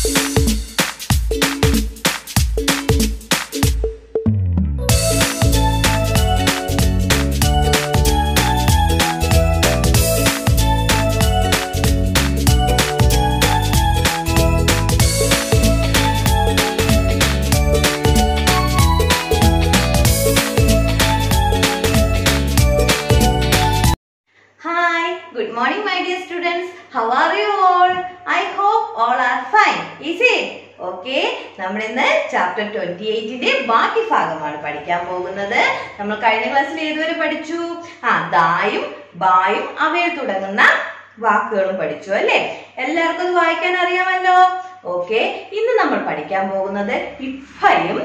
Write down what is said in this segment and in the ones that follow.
Hi, good morning my dear students. How are you all? I hope all are fine. Is it? Okay നമ്മൾ ഇന്ന് chapter twenty എയ്റ്റിന്റെ ബാക്കി ഭാഗമാണ് പഠിക്കാൻ പോകുന്നത് നമ്മൾ കഴിഞ്ഞ ക്ലാസ്സിൽ ഏതുവരെ പഠിച്ചു ആ ദായും ബായും അവയിൽ തുടങ്ങുന്ന വാക്കുകളും പഠിച്ചു അല്ലേ എല്ലാവർക്കും അത് വായിക്കാൻ അറിയാമല്ലോ ഓക്കെ ഇന്ന് നമ്മൾ പഠിക്കാൻ പോകുന്നത് ഇഫയും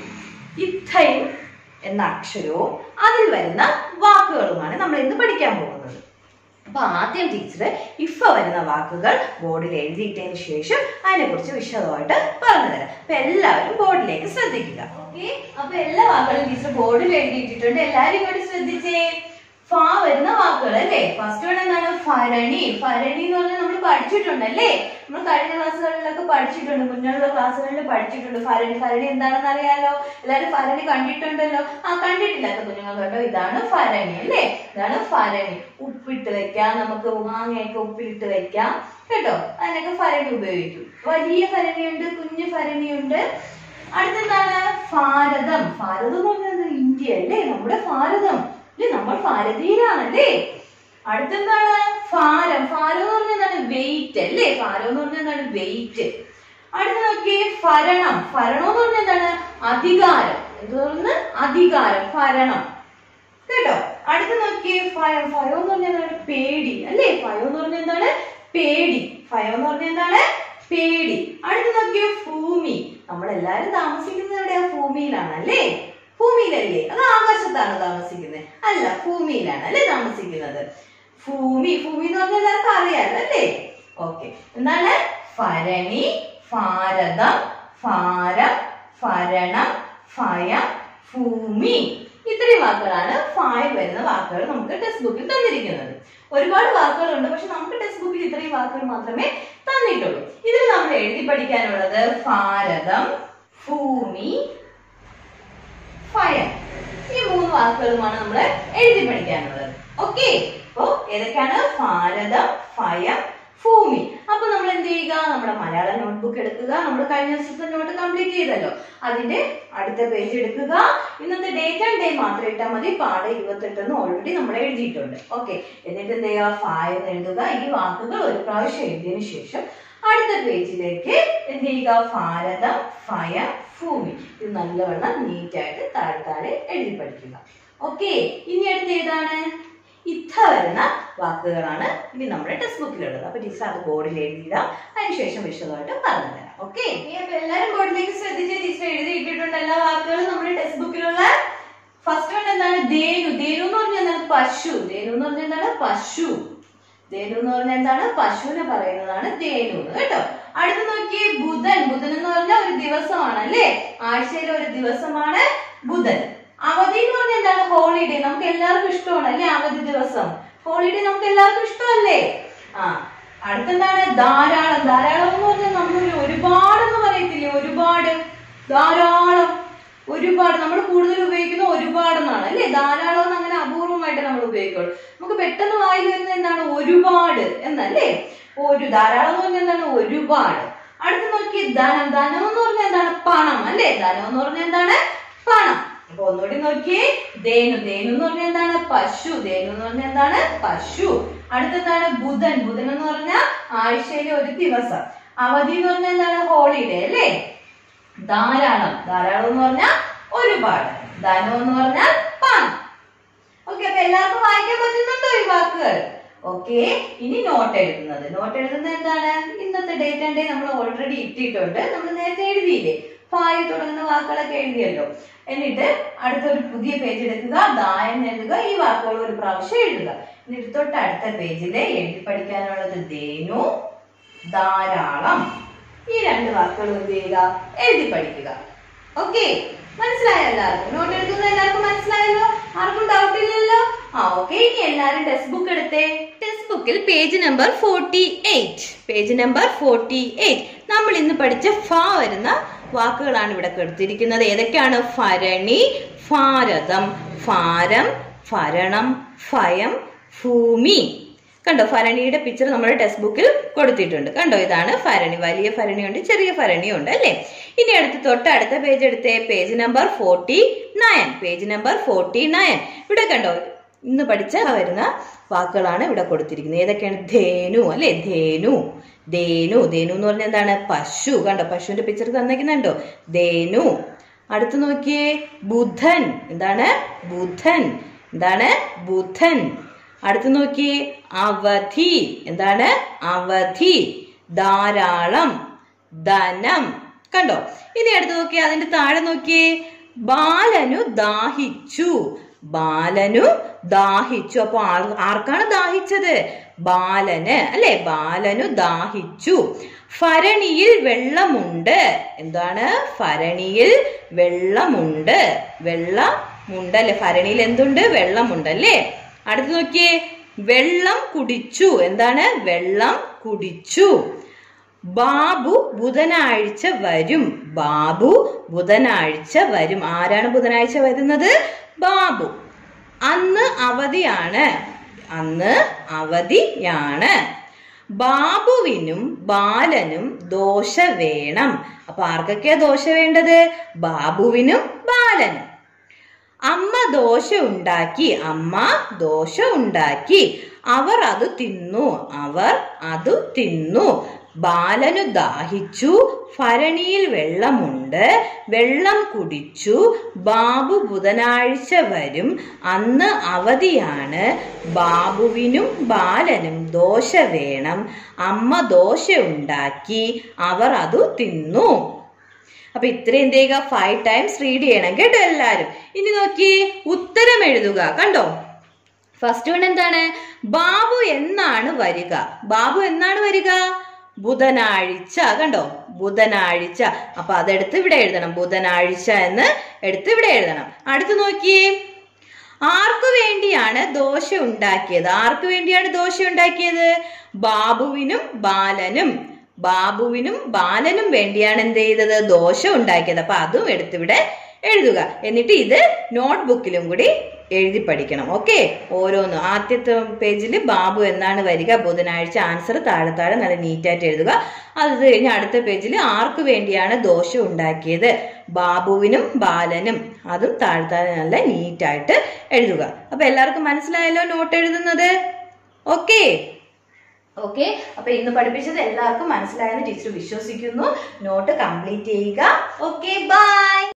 ഇഥയും എന്ന അക്ഷരവും അതിൽ വരുന്ന വാക്കുകളുമാണ് നമ്മൾ ഇന്ന് പഠിക്കാൻ പോകുന്നത് അപ്പൊ ആദ്യം ടീച്ചർ ഇഫ വരുന്ന വാക്കുകൾ ബോർഡിൽ എഴുതിയിട്ടതിന് ശേഷം അതിനെ കുറിച്ച് വിശദമായിട്ട് പറഞ്ഞു തരാം അപ്പൊ എല്ലാവരും ബോർഡിലേക്ക് ശ്രദ്ധിക്കുക ഓക്കെ അപ്പൊ എല്ലാ വാക്കുകളും ടീച്ചർ ബോർഡിൽ എഴുതിയിട്ടിട്ടുണ്ട് എല്ലാവരും ഇങ്ങോട്ട് ശ്രദ്ധിച്ചേ ഫാ വരുന്ന വാക്കുകൾ അല്ലേ ഫസ്റ്റ് വൺ എന്താണ് ഫരണി ഫരണി എന്ന് പറഞ്ഞാൽ നമ്മൾ പഠിച്ചിട്ടുണ്ടല്ലേ നമ്മൾ കഴിഞ്ഞ ക്ലാസ്സുകളിലൊക്കെ പഠിച്ചിട്ടുണ്ട് മുന്നുള്ള ക്ലാസ്സുകളിൽ പഠിച്ചിട്ടുണ്ട് ഫരണി ഫരണി എന്താണെന്ന് അറിയാലോ എല്ലാവരും ഫരണി കണ്ടിട്ടുണ്ടല്ലോ ആ കണ്ടിട്ടില്ലാത്ത കുഞ്ഞുങ്ങൾ കേട്ടോ ഇതാണ് ഫരണി അല്ലേ ഇതാണ് ഫരണി ഉപ്പിട്ട് വെക്കാം നമുക്ക് മാങ്ങയൊക്കെ ഉപ്പിലിട്ട് വെക്കാം കേട്ടോ അതിനൊക്കെ ഭരണി ഉപയോഗിക്കും വലിയ ഭരണിയുണ്ട് കുഞ്ഞു ഭരണിയുണ്ട് അടുത്തെന്താണ് ഭാരതം ഭാരതം എന്ന് പറഞ്ഞാൽ ഇന്ത്യ അല്ലേ നമ്മുടെ ഭാരതം അല്ലേ നമ്മൾ ഭാരതീയരാണല്ലേ അടുത്തെന്താണ് ഭാരം ഭാരം എന്ന് പറഞ്ഞാൽ എന്താണ് വെയിറ്റ് അല്ലേ ഭാരം എന്ന് പറഞ്ഞാൽ എന്താണ് വെയിറ്റ് അടുത്ത നോക്കിയേ ഭരണം ഭരണം എന്ന് പറഞ്ഞാൽ എന്താണ് അധികാരം എന്ത് പറഞ്ഞ അധികാരം ഭരണം കേട്ടോ അടുത്ത നോക്കിയേ ഭയം ഭയം എന്ന് പറഞ്ഞാൽ എന്താണ് പേടി അല്ലേ ഭയം എന്ന് പറഞ്ഞാൽ എന്താണ് പേടി ഭയം എന്ന് പറഞ്ഞാൽ എന്താണ് പേടി അടുത്ത നോക്കിയേ ഭൂമി നമ്മളെല്ലാരും താമസിക്കുന്നത് എവിടെയാ ഭൂമിയിലാണ് അല്ലേ ഭൂമിയിലല്ലേ അത് ആകാശത്താണ് താമസിക്കുന്നത് അല്ല ഭൂമിയിലാണ് അല്ലേ താമസിക്കുന്നത് ഭൂമി ഭൂമി എന്ന് പറഞ്ഞാൽ എല്ലാവർക്കും അറിയാലോ അല്ലേ ഓക്കെ എന്താണ് ഭരണി ഭാരതം ഭാരം ഭരണം ഭയം ഭൂമി ഇത്രയും വാക്കുകളാണ് ഫായിൽ വരുന്ന വാക്കുകൾ നമുക്ക് ടെക്സ്റ്റ് ബുക്കിൽ തന്നിരിക്കുന്നത് ഒരുപാട് വാക്കുകളുണ്ട് പക്ഷെ നമുക്ക് ടെക്സ്റ്റ് ബുക്കിൽ ഇത്രയും വാക്കുകൾ മാത്രമേ തന്നിട്ടുള്ളൂ ഇതിൽ നമ്മൾ എഴുതി പഠിക്കാനുള്ളത് ഭാരതം ഭൂമി ഫയർ ഈ മൂന്ന് വാക്കുകളുമാണ് നമ്മൾ എഴുതി പഠിക്കാനുള്ളത് ഓക്കെ അപ്പോ ഏതൊക്കെയാണ് ഭാരതം ഫയം ഭൂമി അപ്പൊ നമ്മൾ എന്ത് ചെയ്യുക നമ്മുടെ മലയാള നോട്ട്ബുക്ക് എടുക്കുക നമ്മൾ കഴിഞ്ഞ ദിവസത്തെ നോട്ട് കംപ്ലീറ്റ് ചെയ്തല്ലോ അതിന്റെ അടുത്ത പേജ് എടുക്കുക ഇന്നത്തെ ഡേറ്റ് ആൻഡ് ഡേ മാത്രം ഇട്ടാൽ മതി പാടെ ഇരുപത്തെട്ടെന്ന് ഓൾറെഡി നമ്മൾ എഴുതിയിട്ടുണ്ട് ഓക്കെ എന്നിട്ട് എന്ത് ചെയ്യുക ഫായ എന്ന് എഴുതുക ഈ വാക്കുകൾ ഒരു പ്രാവശ്യം എഴുതിയതിനു ശേഷം അടുത്ത പേജിലേക്ക് എന്ത് ചെയ്യുക ഭാരതം ഫയം ഭൂമി ഇത് നല്ലവണ്ണം നീറ്റായിട്ട് താഴെ താഴെ എഴുതി പഠിക്കുക ഓക്കെ ഇനി അടുത്ത് ഏതാണ് ഇഥ വരുന്ന വാക്കുകളാണ് ഇനി നമ്മുടെ ടെക്സ്റ്റ് ബുക്കിലുള്ളത് അപ്പൊ ടീച്ചർ അത് ബോർഡിൽ എഴുതിയിടാം അതിനുശേഷം വിശദമായിട്ട് പറഞ്ഞു തരാം ഓക്കെ അപ്പൊ എല്ലാവരും ബോർഡിലേക്ക് ശ്രദ്ധിച്ച് ടീച്ചർ എഴുതി ഇട്ടിട്ടുണ്ട് എല്ലാ വാക്കുകളും നമ്മുടെ ടെക്സ്റ്റ് ബുക്കിലുള്ള ഫസ്റ്റ് വൺ എന്താണ് ധേനു ധേനു എന്ന് പറഞ്ഞാൽ എന്താണ് പശു ധേനു എന്ന് പറഞ്ഞാൽ എന്താണ് പശു ധേനു എന്ന് പറഞ്ഞാൽ എന്താണ് പശുവിനെ പറയുന്നതാണ് ധേനു എന്ന് കേട്ടോ അടുത്ത് നോക്കിയേ ബുധൻ ബുധൻ എന്ന് പറഞ്ഞാൽ ഒരു ദിവസമാണ് അല്ലേ ആഴ്ചയിലെ ഒരു ദിവസമാണ് ബുധൻ അവധി എന്ന് പറഞ്ഞാൽ എന്താണ് ഹോളിഡേ നമുക്ക് എല്ലാവർക്കും ഇഷ്ടമാണ് അല്ലേ അവധി ദിവസം ഹോളിഡേ നമുക്ക് എല്ലാവർക്കും ഇഷ്ടമല്ലേ ആ അടുത്തെന്താണ് ധാരാളം ധാരാളം എന്ന് പറഞ്ഞാൽ നമ്മൾ ഒരുപാടെന്ന് പറയത്തില്ലേ ഒരുപാട് ധാരാളം ഒരുപാട് നമ്മൾ കൂടുതൽ ഉപയോഗിക്കുന്ന ഒരുപാടെന്നാണ് അല്ലേ ധാരാളം എന്ന് അങ്ങനെ അപൂർവമായിട്ട് നമ്മൾ ഉപയോഗിക്കുള്ളൂ നമുക്ക് പെട്ടെന്ന് വായിൽ വരുന്നത് എന്താണ് ഒരുപാട് എന്നല്ലേ ഒരു ധാരാളം എന്ന് പറഞ്ഞാൽ എന്താണ് ഒരുപാട് അടുത്ത് നോക്കി ധനം ധനം എന്ന് പറഞ്ഞാൽ എന്താണ് പണം അല്ലേ ധനം എന്ന് പറഞ്ഞാൽ എന്താണ് പണം അപ്പൊ ഒന്നുകൂടി നോക്കിയേ ധേനു ധേനു എന്ന് പറഞ്ഞാൽ എന്താണ് പശു ധേനു എന്ന് പറഞ്ഞാൽ എന്താണ് പശു അടുത്തെന്താണ് ബുധൻ ബുധൻ എന്ന് പറഞ്ഞാൽ ആഴ്ചയിലെ ഒരു ദിവസം അവധി എന്ന് പറഞ്ഞാൽ എന്താണ് ഹോളിഡേ അല്ലേ ധാരാളം ധാരാളം എന്ന് പറഞ്ഞാൽ ഒരുപാട് ധനം എന്ന് പറഞ്ഞാൽ പണം ഓക്കെ അപ്പൊ എല്ലാവർക്കും വായിക്കാൻ പറ്റുന്നുണ്ടോ ഈ വാക്കുകൾ ഓക്കെ ഇനി നോട്ട് എഴുതുന്നത് നോട്ട് എഴുതുന്നത് എന്താണ് ഇന്നത്തെ ഡേറ്റ് ആൻഡ് ഡേ നമ്മൾ ഓൾറെഡി ഇട്ടിട്ടുണ്ട് നമ്മൾ നേരത്തെ എഴുതിയില്ലേ ഫായി തുടങ്ങുന്ന വാക്കുകളൊക്കെ എഴുതിയല്ലോ എന്നിട്ട് അടുത്തൊരു പുതിയ പേജ് എടുക്കുക ദായം എഴുതുക ഈ വാക്കുകൾ ഒരു പ്രാവശ്യം എഴുതുക എന്നിട്ട് തൊട്ട് അടുത്ത പേജിൽ എഴുതി പഠിക്കാനുള്ളത് ധേനു ധാരാളം ഈ രണ്ട് വാക്കുകൾ എന്ത് ചെയ്യുക എഴുതി പഠിക്കുക ഓക്കെ മനസ്സിലായോ എല്ലാവർക്കും നോട്ട് എടുക്കുന്നത് എല്ലാവർക്കും മനസ്സിലായല്ലോ ആർക്കും ഡൗട്ട് ഇല്ലല്ലോ ആ ഓക്കെ ഇനി എല്ലാരും ടെക്സ്റ്റ് ബുക്ക് എടുത്തേ ടെക്സ്റ്റ് ബുക്കിൽ page number forty eight page number forty eight നാം നമ്മൾ ഇന്ന് പഠിച്ച ഫ വരുന്ന വാക്കുകളാണ് ഇവിടെ കൊടുത്തിരിക്കുന്നത് ഏതൊക്കെയാണ് ഭരണി ഭാരതം ഭാരം ഭരണം ഭയം ഭൂമി കണ്ടോ ഭരണിയുടെ പിക്ചർ നമ്മുടെ ടെക്സ്റ്റ് ബുക്കിൽ കൊടുത്തിട്ടുണ്ട് കണ്ടോ ഇതാണ് ഭരണി വലിയ ഭരണിയുണ്ട് ചെറിയ ഭരണിയുണ്ട് അല്ലേ ഇനി അടുത്ത് തൊട്ടടുത്ത പേജ് എടുത്തേ page number forty nine page number forty nine ഇവിടെ കണ്ടോ ഇന്ന് പഠിച്ച വരുന്ന വാക്കുകളാണ് ഇവിടെ കൊടുത്തിരിക്കുന്നത് ഏതൊക്കെയാണ് ധേനു അല്ലെ ധേനു ധേനു ധേനു എന്ന് പറഞ്ഞാൽ എന്താണ് പശു കണ്ടോ പശുവിന്റെ പിക്ചർ തന്നിരിക്കുന്നുണ്ടോ ധേനു അടുത്ത് നോക്കിയേ ബുധൻ എന്താണ് ബുധൻ എന്താണ് ബുധൻ അടുത്ത് നോക്കിയേ അവധി എന്താണ് അവധി ധാരാളം ധനം കണ്ടോ ഇനി അടുത്ത് നോക്കിയേ അതിന്റെ താഴെ നോക്കിയേ ബാലനു ദാഹിച്ചു ബാലനു ദാഹിച്ചു അപ്പൊ ആർ- ആർക്കാണ് ദാഹിച്ചത് ബാലന് അല്ലെ ബാലനു ദാഹിച്ചു ഭരണിയിൽ വെള്ളമുണ്ട് എന്താണ് ഭരണിയിൽ വെള്ളമുണ്ട് വെള്ളമുണ്ട് അല്ലെ ഭരണിയിൽ എന്തുണ്ട് വെള്ളമുണ്ട് അല്ലേ അടുത്ത് നോക്കിയേ വെള്ളം കുടിച്ചു എന്താണ് വെള്ളം കുടിച്ചു ബാബു ബുധനാഴ്ച വരും ബാബു ബുധനാഴ്ച വരും ആരാണ് ബുധനാഴ്ച വരുന്നത് ബാബു അന്ന് അവധിയാണ് അന്ന് അവധിയാണ് ബാബുവിനും ബാലനും ദോശ വേണം അപ്പൊ ആർക്കൊക്കെയാ ദോശ വേണ്ടത് ബാബുവിനും ബാലനും അമ്മ ദോശ ഉണ്ടാക്കി അമ്മ ദോശ ഉണ്ടാക്കി അവർ അത് തിന്നു അവർ അത് തിന്നു ബാലനു ദാഹിച്ചു ഭരണിയിൽ വെള്ളമുണ്ട് വെള്ളം കുടിച്ചു ബാബു ബുധനാഴ്ച വരും അന്ന് അവധിയാണ് ബാബുവിനും ബാലനും ദോശ വേണം അമ്മ ദോശ ഉണ്ടാക്കി അവർ അത് തിന്നു അപ്പൊ ഇത്രയും എന്ത് ചെയ്യുക ഫൈവ് ടൈംസ് റീഡ് ചെയ്യണം കേട്ടോ എല്ലാരും ഇനി നോക്കി ഉത്തരം എഴുതുക കണ്ടോ ഫസ്റ്റ് വൺ എന്താണ് ബാബു എന്നാണ് വരിക ബാബു എന്നാണ് വരിക ബുധനാഴ്ച കണ്ടോ ബുധനാഴ്ച അപ്പൊ അതെടുത്ത് ഇവിടെ എഴുതണം ബുധനാഴ്ച എന്ന് എടുത്ത് ഇവിടെ എഴുതണം അടുത്ത് നോക്കിയേ ആർക്കു വേണ്ടിയാണ് ദോശ ഉണ്ടാക്കിയത് ആർക്കു വേണ്ടിയാണ് ദോശ ഉണ്ടാക്കിയത് ബാബുവിനും ബാലനും ബാബുവിനും ബാലനും വേണ്ടിയാണ് എന്ത് ചെയ്തത് ദോശ ഉണ്ടാക്കിയത് അപ്പൊ അതും എടുത്തിവിടെ എഴുതുക എന്നിട്ട് ഇത് നോട്ട്ബുക്കിലും കൂടി എഴുതി പഠിക്കണം ഓക്കെ ഓരോന്നും ആദ്യത്തെ പേജിൽ ബാബു എന്നാണ് വരിക ബുധനാഴ്ച ആൻസർ താഴെ താഴെ നല്ല നീറ്റായിട്ട് എഴുതുക അത് കഴിഞ്ഞ് അടുത്ത പേജിൽ ആർക്ക് വേണ്ടിയാണ് ദോശ ഉണ്ടാക്കിയത് ബാബുവിനും ബാലനും അതും താഴെ താഴെ നല്ല നീറ്റായിട്ട് എഴുതുക അപ്പൊ എല്ലാവർക്കും മനസ്സിലായല്ലോ നോട്ട് എഴുതുന്നത് ഓക്കേ ഓക്കെ അപ്പൊ ഇന്ന് പഠിപ്പിച്ചത് എല്ലാവർക്കും മനസ്സിലായെന്ന് ടീച്ചർ വിശ്വസിക്കുന്നു നോട്ട് കംപ്ലീറ്റ് ചെയ്യുക ഓക്കെ ബൈ